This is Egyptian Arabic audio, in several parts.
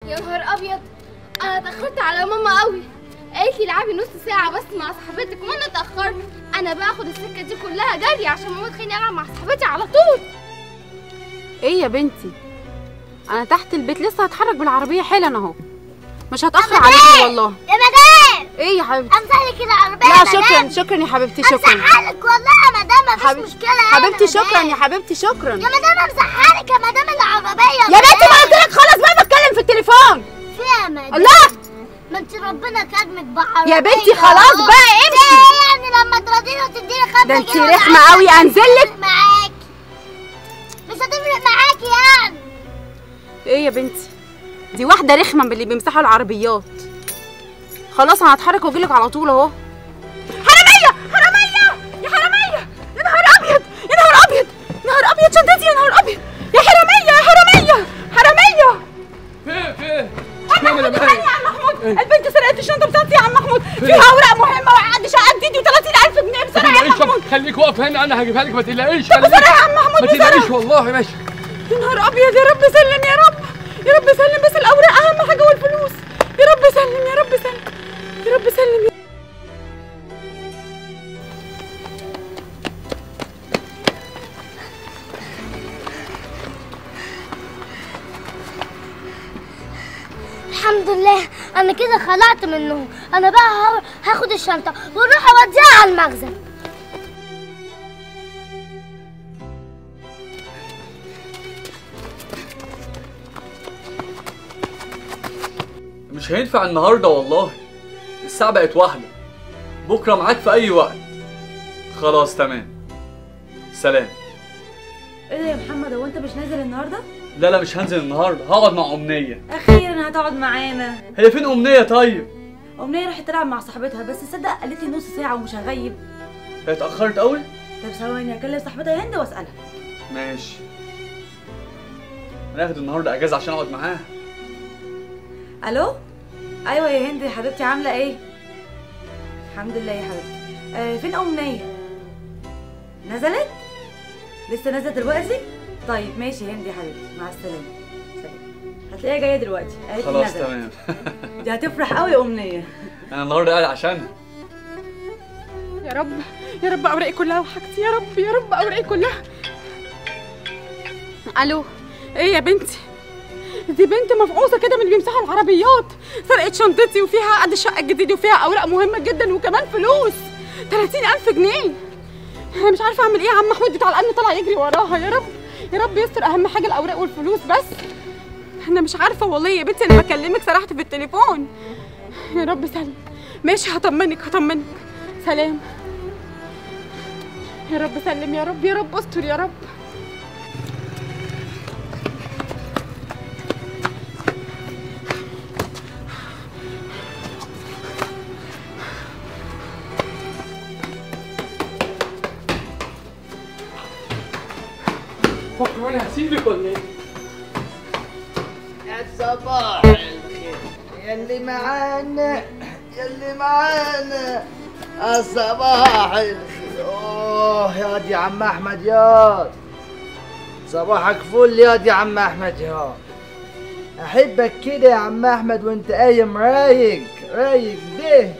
يا نهار ابيض انا اتاخرت على ماما قوي قالت لي العبي نص ساعه بس مع صاحبتك وانا اتاخرت انا باخد السكه دي كلها جري عشان ماما تخليني العب مع صاحبتي على طول ايه يا بنتي انا تحت البيت لسه هتحرك بالعربيه حالا اهو مش هتاخر عليكي والله يا مدام ايه يا حبيبتي امسحلك العربيه لا يا مدام. شكرا شكرا يا حبيبتي شكرا امسحلك والله يا مدام مفيش حبيب- مشكله يعني حبيبتي يا شكرا مدام. يا حبيبتي شكرا يا مدام امسحلك يا مدام العربيه يا بنتي ما قلت لك خلاص بقى بتكلم في التليفون فيها يا مدام لا ما انت ربنا كرمك بعربيه يا بنتي خلاص أهو. بقى امشي. ليه يعني لما ترضيني وتديني خمسة ده انت جنيه ولا رخمة عشرة قوي، مش أنزلك؟ هتفرق معاكي مش هتفرق معاكي يعني ايه يا بنتي دي واحده رخمه من اللي بيمسحوا العربيات خلاص انا هتحرك واجيلك على طول اهو حراميه حراميه يا حراميه يا نهار ابيض يا نهار ابيض يا نهار ابيض شنطتي يا نهار ابيض يا حراميه يا حراميه حراميه فين فين عم محمود الحقني يا عم محمود البنت سرقت الشنطه بتاعتي يا عم محمود فيها اوراق مهمه وعقد شقه جديد و30000 جنيه ما بسرعه يا عم تقلقيش محمود خليك واقف هنا انا هجيبها لك ما تقلقيش طب خليك بسرعه يا عم محمود ما بسرعه تقلقيش والله ماشي يا نهار ابيض يا رب سلم يا رب يا رب سلم بس الاوراق اهم حاجه والفلوس يا رب سلم يا رب سلم يا رب سلم يا الحمد لله انا كده خلعت منهم انا بقى ه- هاخد الشنطه واروح اوديها على المخزن مش هينفع النهارده والله الساعة بقت واحدة بكرة معاك في أي وقت خلاص تمام سلام ايه ده يا محمد هو انت مش نازل النهارده؟ لا لا مش هنزل النهارده هقعد مع أمنية اخيرا هتقعد معانا هي فين أمنية طيب؟ امنيه راحت تلعب مع صاحبتها بس تصدق قالت لي نص ساعه ومش هغيب هي اتأخرت قوي؟ طب ثواني اكلم صاحبتها هند واسالها ماشي هناخد النهارده اجازة عشان اقعد معاها الو ايوه يا هند يا حبيبتي عامله ايه الحمد لله يا حبيبتي آه فين امنيه نزلت لسه نازله دلوقتي طيب ماشي يا هند يا حبيبتي مع السلامه سلام هتلاقيها جايه دلوقتي قالت لي خلاص نزلت. تمام دي هتفرح قوي يا امنيه انا النهارده قاعد عشانها يا رب يا رب اوراقي كلها وحاجتي يا رب يا رب اوراقي كلها الو ايه يا بنتي دي بنت مفعوصه كده من اللي بيمسحوا العربيات سرقت شنطتي وفيها عقد الشقه الجديد وفيها اوراق مهمه جدا وكمان فلوس 30000 جنيه انا مش عارفه اعمل ايه يا عم محمود بتاع الامن طلع يجري وراها يا رب يا رب يستر اهم حاجه الاوراق والفلوس بس انا مش عارفه والله يا بنتي انا بكلمك سرحت في التليفون يا رب سلم ماشي هطمنك هطمنك سلام يا رب سلم يا رب يا رب استر يا رب فكر انا هسيبك ولا ايه؟ يا صباح الخير يلي معانا يلي معانا يا صباح الخير اوه يا دي عم احمد ياض صباحك فل يا دي عم احمد ياض احبك كده يا عم احمد وانت قايم رايق رايق ده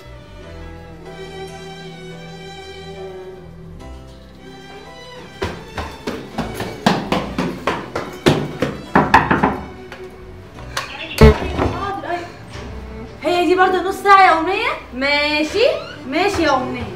هي دي برضه نص ساعه يا امنيه ماشي ماشي يا امنيه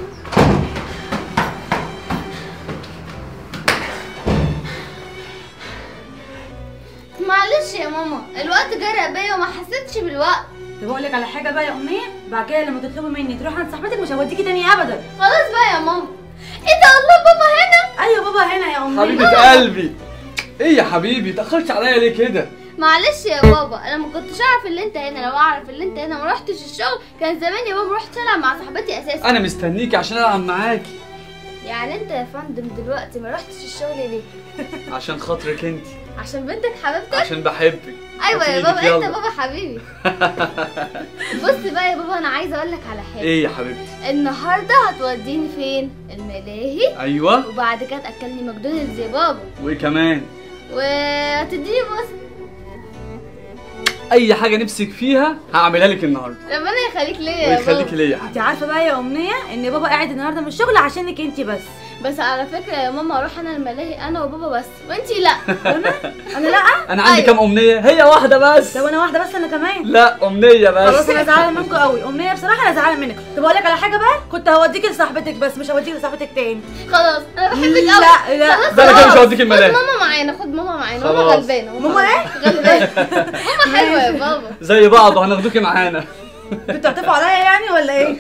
معلش يا ماما الوقت جرى بيا وما حسيتش بالوقت طب اقول لك على حاجه بقى يا امنيه بعد كده لما تطلبي مني تروحي عند صاحبتك مش هوديكي تاني ابدا خلاص بقى يا ماما ايه ده الله بابا هنا ايوه بابا هنا يا امنيه حبيبة قلبي ايه يا حبيبي اتأخرت عليا ليه كده؟ معلش يا بابا انا ما كنتش اعرف ان انت هنا لو اعرف ان انت هنا ما رحتش الشغل كان زمان يا بابا رحت العب مع صاحبتي اساسا انا مستنيكي عشان العب معاكي يعني انت يا فندم دلوقتي ما رحتش الشغل ليه عشان خاطرك انت عشان بنتك حبيبتك عشان بحبك ايوه يا هاتيلك بابا انت يلا. بابا حبيبي بص بقى يا بابا انا عايزه اقول لك على حاجه ايه يا حبيبتي؟ النهارده هتوديني فين الملاهي ايوه وبعد كده تاكلني ماكدونالدز يا بابا وايه كمان؟ وهتديني بص اي حاجه نفسك فيها هعملها لك النهارده ربنا يخليك ليا يا ويخليكي بابا ليا يا انت عارفه بقى يا امنيه ان بابا قاعد النهارده من الشغل عشانك انت بس بس على فكره يا ماما اروح انا الملاهي انا وبابا بس وانتي لا انا لا انا عندي أيوة. كام امنيه هي واحده بس لو انا واحده بس انا كمان لا امنيه خلاص بس انا زعلانه منكم قوي امنيه بصراحه انا زعلانه منك طب اقول لك على حاجه بقى كنت هوديكي لصاحبتك بس مش هوديكي لصاحبتك تاني خلاص انا بحبك قوي لا لا خلاص ده انا كده مش خلاص. هوديك الملاهي خد ماما معانا خد ماما معانا ماما خلاص. غلبانه ماما ايه غلبانه ماما حلوه يا بابا زي بعض وهناخدوكي معانا انتوا بتعطفوا عليا يعني ولا ايه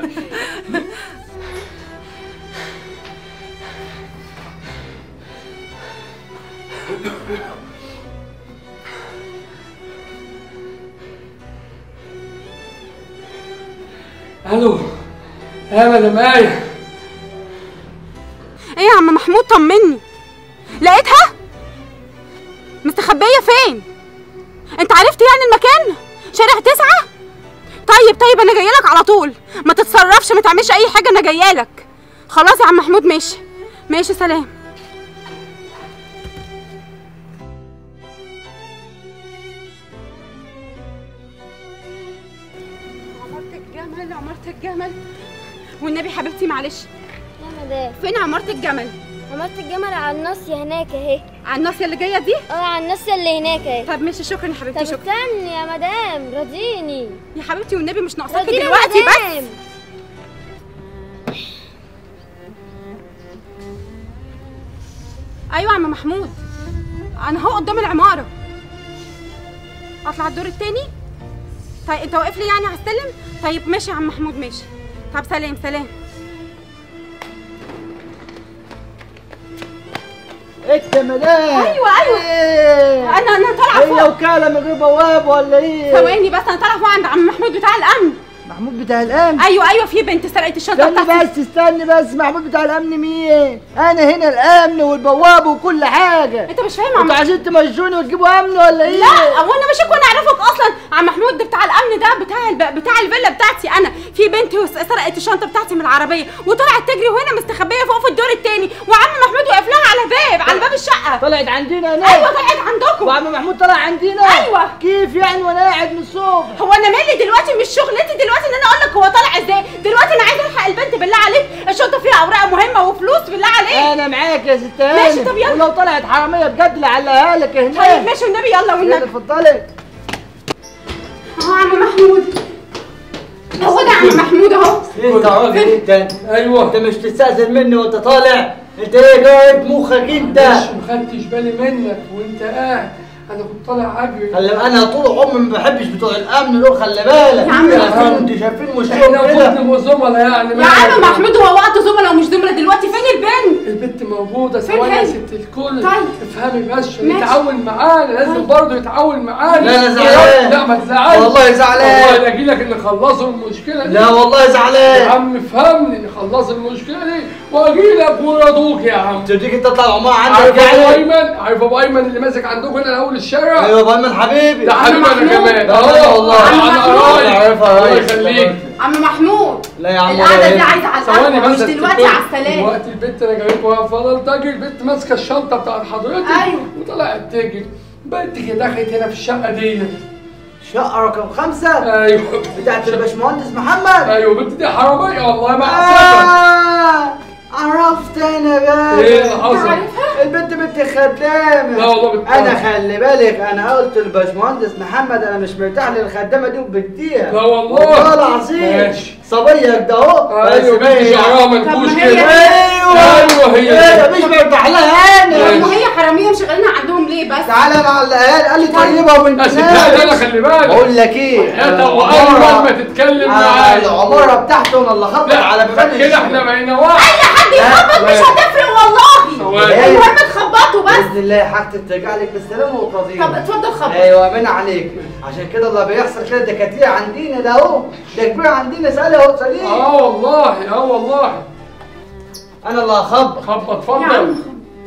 الو يا مدام آية ايه يا عم محمود طمني لقيتها مستخبيه فين انت عرفت يعني المكان شارع تسعة طيب طيب انا جايه لك على طول ما تتصرفش ما تعملش اي حاجه انا جايه لك خلاص يا عم محمود ماشي ماشي سلام عمارة الجمل عمارة الجمل والنبي حبيبتي معلش يا مدام فين عمارة الجمل عملت الجمل على الناصية هناك اهي على الناصية اللي جاية دي اه على الناصية اللي هناك اهي طب ماشي شكرا يا طب حبيبتي شكرا استني يا مدام رضيني يا حبيبتي والنبي مش ناقصاكي رضيني يا دلوقتي بس مدام. ايوه يا عم محمود انا اهو قدام العماره اطلع الدور التاني طيب انت واقف لي يعني على السلم طيب ماشي يا عم محمود ماشي طب سلام سلام انت مدام ايوه ايوه ايه انا انا طالعه هي فوق وكاله من غير بواب ولا ايه ثواني بس انا طالعه فوق عند عم محمود بتاع الامن محمود بتاع الامن ايوه ايوه في بنت سرقت الشنطه استني بتاعتي بس استني بس محمود بتاع الامن مين انا هنا الامن والبواب وكل حاجه انت مش فاهم يا عم انتوا عايزين تمشوني وتجيبوا امن ولا ايه لا هو انا مش كنا اعرفك اصلا عم محمود ده بتاع الامن ده بتاع الب... بتاع الفيلا بتاعتي انا في بنت وس- سرقت الشنطه بتاعتي من العربيه وطلعت تجري وهنا مستخبيه فوق في الدور التاني وعم محمود واقف لها على باب على باب الشقه طلعت عندنا ايوه هنا طلعت عندكم وعم محمود طلع عندنا أيوة. كيف يعني وانا قاعد من الصبح هو انا مالي دلوقتي مش شغلتي دلوقتي ان انا اقول لك هو طالع ازاي دلوقتي انا عايزه الحق البنت بالله عليك الشنطه فيها اوراق مهمه وفلوس بالله عليك انا معاك يا ست هانم ماشي، طب يلا. ولو طلعت حراميه بجد لعلها لك طيب هناك ماشي والنبي يلا يلا والنبي اتفضلي اهو عم محمود اهو ده عم محمود اهو انت راجل انت ايوه انت مش تستأذن مني وانت طالع انت ايه جايب مخك انت مش مخدتش بالي منك وانت قاعد انا كنت طالع اجري خلي انا طول عمري ما بحبش بتوع الامن دول خلي بالك يا عم شايفين محمود. انتوا شايفين احنا وشهم المفروض كده نبقى زملاء يعني يا مالك؟ عم محمود هو وقت زملاء ومش زملاء دلوقتي فين البنت البنت موجودة فين ثواني يا هي؟ ست الكل طيب. افهمي بس ماشي. يتعاون معانا لازم برضه يتعاون معانا لا، أنا زعلان. لا ما تزعلش والله زعلان. والله اجي لك نخلصوا المشكلة دي لا والله يا زعلان عم افهمني نخلص المشكلة دي واجي لك ويرضوك يا عم تديك انت تطلع عمار عارف عندك ابو يعني ايمن عارف ابو ايمن اللي ماسك عندكم هنا اول الشارع ايوه ابو ايمن حبيبي ده حبيبي انا محمود. كمان ده أنا والله. انا عم محمود. قرايب عارفها الله قرايب. يخليك عم محمود لا يا عم القعده ولا دي يهمك. عايزه على ثواني القهوه بس مش يا دلوقتي ست على الكل. السلام وقت البنت انا جايبك فضلت اجري البنت ماسكه الشنطه بتاعت حضرتك أيوة. وطلعت تجري بنت كده دخلت هنا في الشقه دي شقه رقم خمسة ايوه بتاعت الباشمهندس محمد ايوه بنت دي حراميه والله ما حسيتها آه عرفت انا بقى ايه اللي حصل؟ البنت بنت خدامه لا والله بنت انا خلي بالك انا قلت للباشمهندس محمد انا مش مرتاح للخدامه دي وبديها لا والله. والله العظيم ماشي. صبيه كده اهو ايوه بس بنت هي- شعرها طب منكوش ما هي- كده ايوه أيوة هي. ايه مش مرتاح لها طب انا ما هي حراميه مشغلينها عندهم ليه بس تعالى انا على الاقل قال لي طيبه وانت بس لا انا خلي بالك بقول لك ايه يا أنا ابو العمارة- ايمن ما تتكلم أنا معايا العماره بتاعته انا اللي خبط على لا بيبان كده احنا بقينا واحد حد يخبط مش هتفرق والله ثواني. المهم تخبطوا بس باذن الله حاجتك ترجع لك بالسلامه وترضينا طب اتفضل خبط ايوه من عليك عشان كده اللي بيحصل كده دكاتره عندنا ده اهو ده كبير عندنا اسالي اهو سليم اه والله اه والله انا اللي هخبط خبط يا عم اتفضل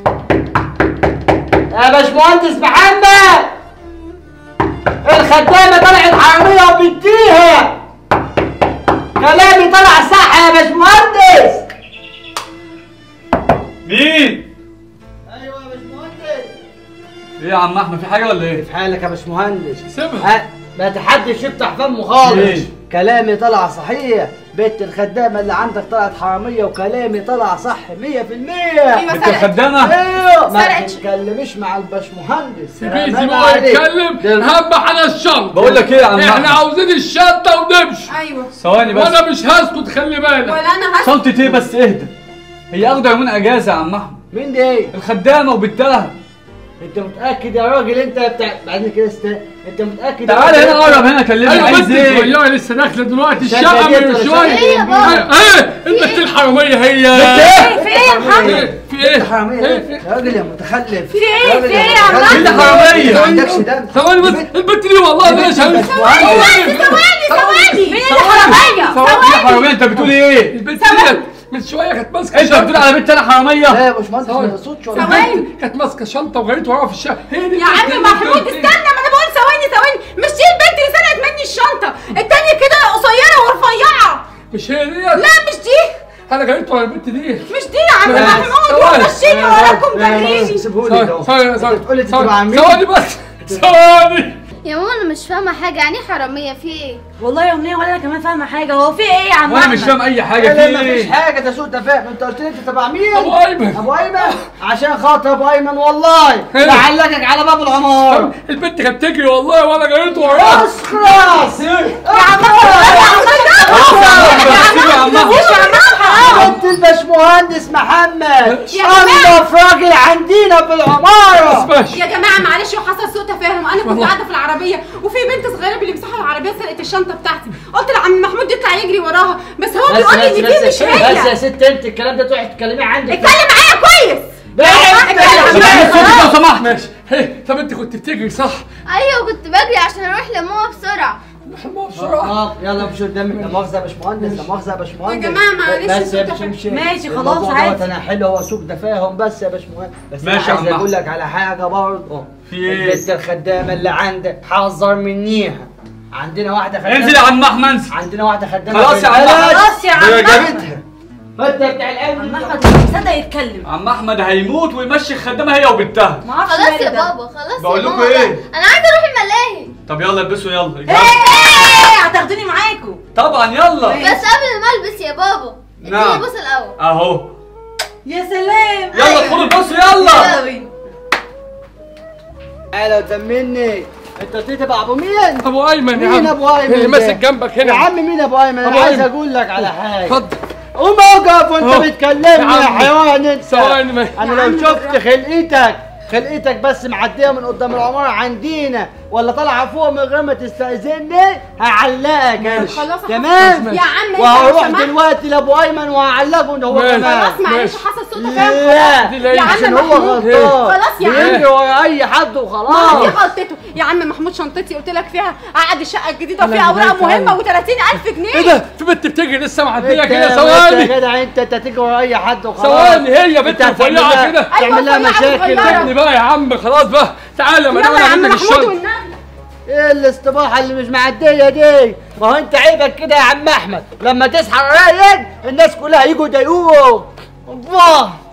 يا باشمهندس محمد الخدامه طلعت حراميه وبتديها كلامي طلع صح يا باشمهندس مين ايوه يا باشمهندس ايه يا عم احمد في حاجه ولا ايه في حالك يا باشمهندس سيبها ها، ما تحدش يفتح فمه خالص ليه؟ كلامي طلع صحيح بنت الخدامه اللي عندك طلعت حراميه وكلامي طلع صح 100% ايوه بنت سرقت الخدامه ايوه ما سرقت. تتكلمش مع الباشمهندس سيبيه أمان سيبه هو عليك. يتكلم ده- هم على الشنطه بقول لك ايه يا عم احنا احمد عاوزين الشنطه ونمشي ايوه ثواني بس وانا مش هسكت خلي بالك ولا انا هس شنطة ايه بس اهدى هي اخده يومين اجازه يا عم احمد مين دي ايه؟ الخدامه وبنتها انت متاكد يا راجل انت بتاع بعدين كده است... انت متاكد يا تعالى راجل هنا انت- قرب هنا كلمني ايوه عايز بنت ايه صغيره لسه داخله دلوقتي شقة الشقه دي من ولا شويه شقة ايه يا بابا ايه البنت الحراميه هي في ايه يا محمد ايه في ايه حرامية ايه ايه؟ يا راجل يا متخلف في ايه؟ يا راجل في ايه يا متخلف. عم مين اللي حرامية؟ ما عندكش دم ثواني بس البنت دي والله دي لا بنت شايف الباشمهندس. ثواني ثواني مين اللي حراميه ثواني حراميه انت بتقول ايه البنت دي من شويه كانت ماسكه انت بتقول على بنت انا حراميه لا يا باشمهندس ما ثواني. يقصدش ولا ثواني. حاجة. البنت كانت ماسكه شنطه وجريت وراها في الشارع هي دي يا البنت عم اللي محمود انت- استنى ما انا بقول ثواني ثواني مش دي البنت اللي سرقت مني الشنطه التانية كده قصيره ورفيعه مش هي دي لا مش دي انا جريت ورا البنت دي مش دي يا عم لا، محمود ثواني. مشيني وراكم جريني سيبهولي ده ثواني ثواني بتقولي انت ثواني. تبقى عميل ثواني بس ثواني يا ماما انا مش فاهمه حاجه يعني إيه حراميه في ايه والله يا امنيه ولا انا كمان فاهمه حاجه هو في ايه يا عم وانا مش أحمد؟ فاهم اي حاجه لا في لا مفيش ايه حاجه ده سوء تفاهم انت قلت لي انت تبع مين؟ ابو ايمن ابو ايمن عشان خاطر ابو ايمن والله إيه؟ بعلقك على باب العماره البنت كانت تجري والله وانا جريت وراها خلاص خلاص يا عم سيبه يا عم احمد انت الباشمهندس محمد يا انضف راجل عندنا في العماره ماشي يا جماعه معلش وحصل سوء تفاهم انا كنت والله. قاعده في العربيه وفي بنت صغيره بيمسحوا العربيه سرقت الشنطه بتاعتي قلت لعم محمود يطلع يجري وراها بس هو بيقول لي ان دي مش بس يا هي ست انت الكلام ده تروحي تكلمي عندك اتكلم معايا كويس بقى اتكلم معايا صوتك لو سمحت ماشي هي طب انت كنت بتجري صح ايوه كنت بجري عشان اروح لماما بسرعه ما بسرعه اه يلا مش قدامك لا مؤاخذه يا باشمهندس لا مؤاخذه يا باشمهندس يا جماعة معلش بس سوء يا تفاهم. باشمهندس ماشي، الموضوع خلاص، دوت عادي. انا حلو هو سوء تفاهم بس يا باشمهندس بس ماشي انا يا عايز عم اقول لك على حاجه برضه في ايه؟ البنت الخدامه اللي عندك حذر منيها عندنا واحده خدامه انزل يا عم احمد عندنا واحده خدامه خلاص في يا عم البلد. خلاص يا عم ده أحمد. جابتها ما انت بتاع عم القلب احمد مش مصدق يتكلم عم احمد هيموت ويمشي الخدامه هي وبنتها ما اعرفش خلاص مالي يا ده. بابا خلاص بقول يا لكم ماما إيه؟ بقى. انا عايزه اروح الملاهي طب يلا البسوا يلا ايه هتاخدوني معاكم طبعا يلا بس قبل ما البس يا بابا نعم. اديني بص الاول اهو يا سلام يلا ادخلوا البصوا يلا يلا بينا تعالى طمني انت قلت لي تبع ابو مين؟ ابو ايمن يا عم مين ابو ايمن اللي ده؟ ماسك جنبك يا هنا عم مين ابو ايمن؟ انا أبو عايز أيمن. اقول لك على حاجه اتفضل قوم اقف وانت أهو. بتكلمني يا يا عم. حيوان انت ثواني ما- انا لو شفت خلقتك خلقتك بس معديه من قدام العماره عندنا ولا طالعه فوق من غير ما تستاذني هعلقك انا خلاص يا تمام يا عم انت وهروح لو سمحت. دلوقتي لابو ايمن وهعلقه ان هو ماشي. كمان خلاص معلش ماشي. حصل سوء تفاهم لا دي لا يا عم عشان هو محمود. غلطان خلاص يا عم. بيجري ورا اي حد ما وخلاص دي غلطته يا عم محمود شنطتي قلت لك فيها عقد الشقه الجديده أنا وفيها اوراق بداية مهمه و30000 جنيه ايه ده في بنت بتجري لسه معديه انت كده يا ثواني جدع انت انت تيجي ورا اي حد وخلاص ثواني هي بنت انت هتعمل رفيعه لها- كده تعمل لها أيوة، رفيعة مشاكل وصغيرة. سيبني بقى يا عم خلاص بقى تعالى ما دام يلا انا يا عم عندك محمود الشنطه والنبي ايه الاستباحه اللي مش معديه دي ما هو انت عيبك كده يا عم احمد لما تصحى رايق الناس كلها يجوا يضايقوك الله